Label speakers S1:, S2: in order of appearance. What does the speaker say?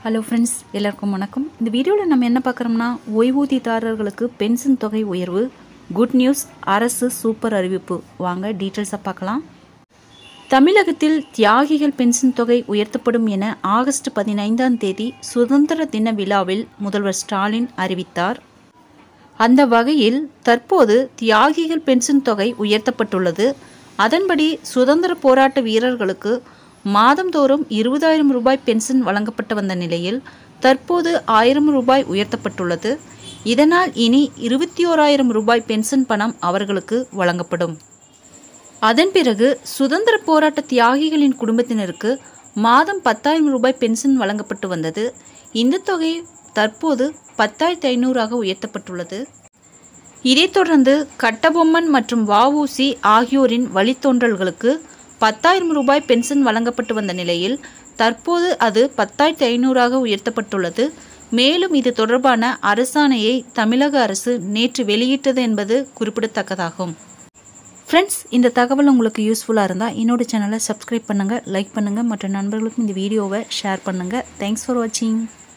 S1: hello friends எல்லாருக்கும் வணக்கம் இந்த வீடியோவில் நம்ம என்ன பார்க்குறோம்னா ஓய்வூதியதாரர்களுக்கு பென்ஷன் தொகை உயர்வு குட் நியூஸ் அரசு சூப்பர் அறிவிப்பு வாங்க டீட்டெயில்ஸாக பார்க்கலாம் தமிழகத்தில் தியாகிகள் பென்ஷன் தொகை உயர்த்தப்படும் என ஆகஸ்ட் பதினைந்தாம் தேதி சுதந்திர தின விழாவில் முதல்வர் ஸ்டாலின் அறிவித்தார் அந்த வகையில் தற்போது தியாகிகள் பென்ஷன் தொகை உயர்த்தப்பட்டுள்ளது அதன்படி சுதந்திர போராட்ட வீரர்களுக்கு மாதந்தோறும் இருபதாயிரம் ரூபாய் பென்ஷன் வழங்கப்பட்டு வந்த நிலையில் தற்போது ஆயிரம் ரூபாய் உயர்த்தப்பட்டுள்ளது இதனால் இனி இருபத்தி ஓராயிரம் ரூபாய் பென்ஷன் பணம் அவர்களுக்கு வழங்கப்படும் அதன் பிறகு சுதந்திர போராட்ட தியாகிகளின் குடும்பத்தினருக்கு மாதம் பத்தாயிரம் ரூபாய் பென்ஷன் வழங்கப்பட்டு வந்தது இந்த தொகை தற்போது பத்தாயிரத்தி ஐநூறாக உயர்த்தப்பட்டுள்ளது இதைத் தொடர்ந்து கட்டபொம்மன் மற்றும் வஉசி ஆகியோரின் வழித்தோன்றல்களுக்கு பத்தாயிரம் ரூபாய் பென்ஷன் வழங்கப்பட்டு வந்த நிலையில் தற்போது அது பத்தாயிரத்தி ஐநூறாக உயர்த்தப்பட்டுள்ளது மேலும் இது தொடர்பான அரசாணையை தமிழக அரசு நேற்று வெளியிட்டது என்பது குறிப்பிடத்தக்கதாகும் ஃப்ரெண்ட்ஸ் இந்த தகவல் உங்களுக்கு யூஸ்ஃபுல்லாக இருந்தால் என்னோட சேனலை சப்ஸ்கிரைப் பண்ணுங்கள் லைக் பண்ணுங்கள் மற்ற நண்பர்களுக்கும் இந்த வீடியோவை ஷேர் பண்ணுங்கள் தேங்க்ஸ் ஃபார் வாட்சிங்